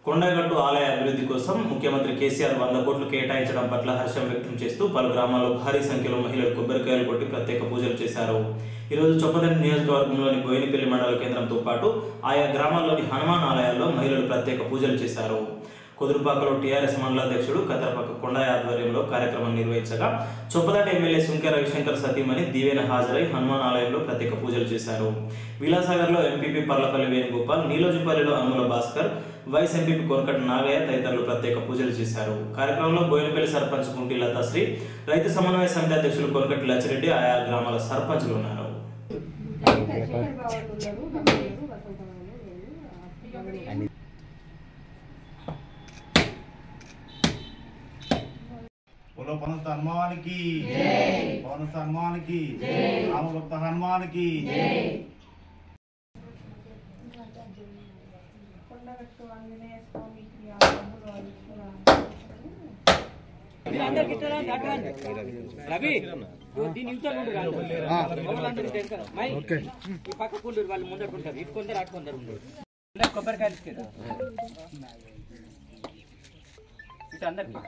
కొండగట్టు ఆలయ అభివృద్ధి కోసం ముఖ్యమంత్రి కేసీఆర్ వంద కోట్లు కేటాయించడం పట్ల హర్షం వ్యక్తం చేస్తూ పలు గ్రామాల్లో భారీ సంఖ్యలో మహిళలు కొబ్బరికాయలు కొట్టి ప్రత్యేక పూజలు చేశారు ఈరోజు చొప్పదండి నియోజకవర్గంలోని బోయినపల్లి మండల కేంద్రంతో పాటు ఆయా గ్రామాల్లోని హనుమాన్ ఆలయాల్లో మహిళలు ప్రత్యేక పూజలు చేశారు కుదురుపాకలో టీఆర్ఎస్ మండల అధ్యక్షుడు కతరపాక కొండాయ ఆధ్వర్యంలో కార్యక్రమం నిర్వహించగా చొప్పదండి ఎమ్మెల్యే సుంకె రవిశంకర్ సతీమణి దీవెన హాజరై హనుమాన్ ఆలయంలో ప్రత్యేక పూజలు చేశారు విలాసాగర్లో ఎంపీపీ పర్లపల్లి వేణుగోపాల్ నీలోజుపల్లిలో అనుముల భాస్కర్ వైస్ ఎంపీపీ కొనకటి నాగయ్య తదితరులు ప్రత్యేక పూజలు చేశారు కార్యక్రమంలో బోయినపల్లి సర్పంచ్ కుంటి లతాశ్రీ రైతు సమన్వయ సమితి అధ్యక్షులు కొనకటి లచ్చిరెడ్డి ఆయా గ్రామాల సర్పంచ్లు ఉన్నారు बोलो पवन हनुमान की पवन हनुमान की राम भक्त हनुमान की కొండగట్టు ఆంజనేయ స్వామికి ఆలయంలో రవి దీని యువతలు ఉండు కాదు. ఎవరందరూ తెలుసా? మై, ఈ పక్క కూలీరు వాళ్ళు ముందర ఉంటారు ఇటు కొందరు అటు కొందరు ఉండరు అందరు కొబ్బరికాయలు ఇచ్చారు ఇటు అందరికి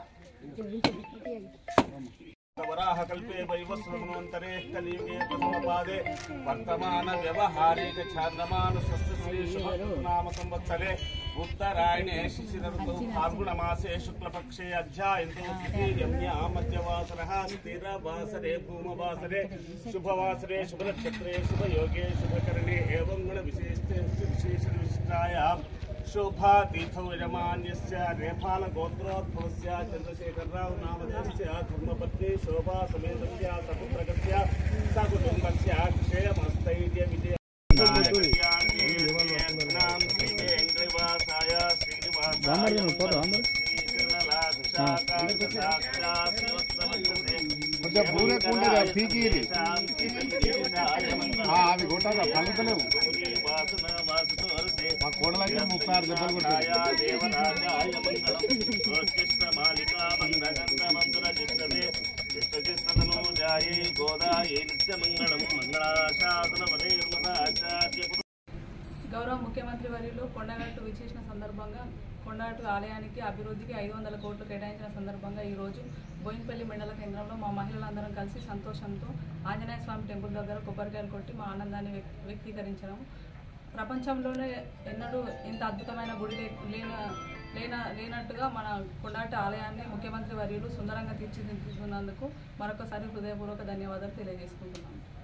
वराह कल्पे वैवस्वमनोन्तरे कलियुगे प्रथमपादे वर्तमान व्यवहारिक छान्द्रमान स्वस्य श्री शुभनाम संवत्सरे उत्तरायणे शिशिरऋतौ फाल्गुणमासे शुक्लपक्षे अध्यायन्तो द्वितीयम्या मध्यवासरः स्थिरवासरे भूमवासरे शुभवासरे शुभनक्षत्रे शुभयोगे शुभकरणे एवं गुणविशेषे विशेषविशिष्टायाम् शोभातीथौ यजमान्यस्य नेपालगोत्रोद्भवस्य चन्द्रशेखरराव नामधेयस्य धर्मपत्नी शोभा समेतस्य सपुत्रकस्य सकुटुम्बस्य क्षेमस्थैर्य विजय కొంచెం పూలేకుండా పీకి ఇది ఆ, అవి కొట్టాక పలుకుతలేవు మా కోడలైతే ముప్పై ఆరు దెబ్బలు కొట్టారు గౌరవ ముఖ్యమంత్రి వర్యులు కొండగట్టు విచేసిన సందర్భంగా కొండగట్టు ఆలయానికి అభివృద్ధికి ఐదు వందల కోట్లు కేటాయించిన సందర్భంగా ఈరోజు బోయినపల్లి మండల కేంద్రంలో మా మహిళలందరం కలిసి సంతోషంతో ఆంజనేయ స్వామి టెంపుల్ దగ్గర కొబ్బరికాయలు కొట్టి మా ఆనందాన్ని వ్యక్- వ్యక్తీకరించడం ప్రపంచంలోనే ఎన్నడూ ఇంత అద్భుతమైన గుడి లే- లేన లేన లేనట్టుగా మన కొండాటి ఆలయాన్ని ముఖ్యమంత్రి వర్యులు సుందరంగా తీర్చిదిద్దుతున్నందుకు మరొకసారి హృదయపూర్వక ధన్యవాదాలు తెలియజేసుకుంటున్నాను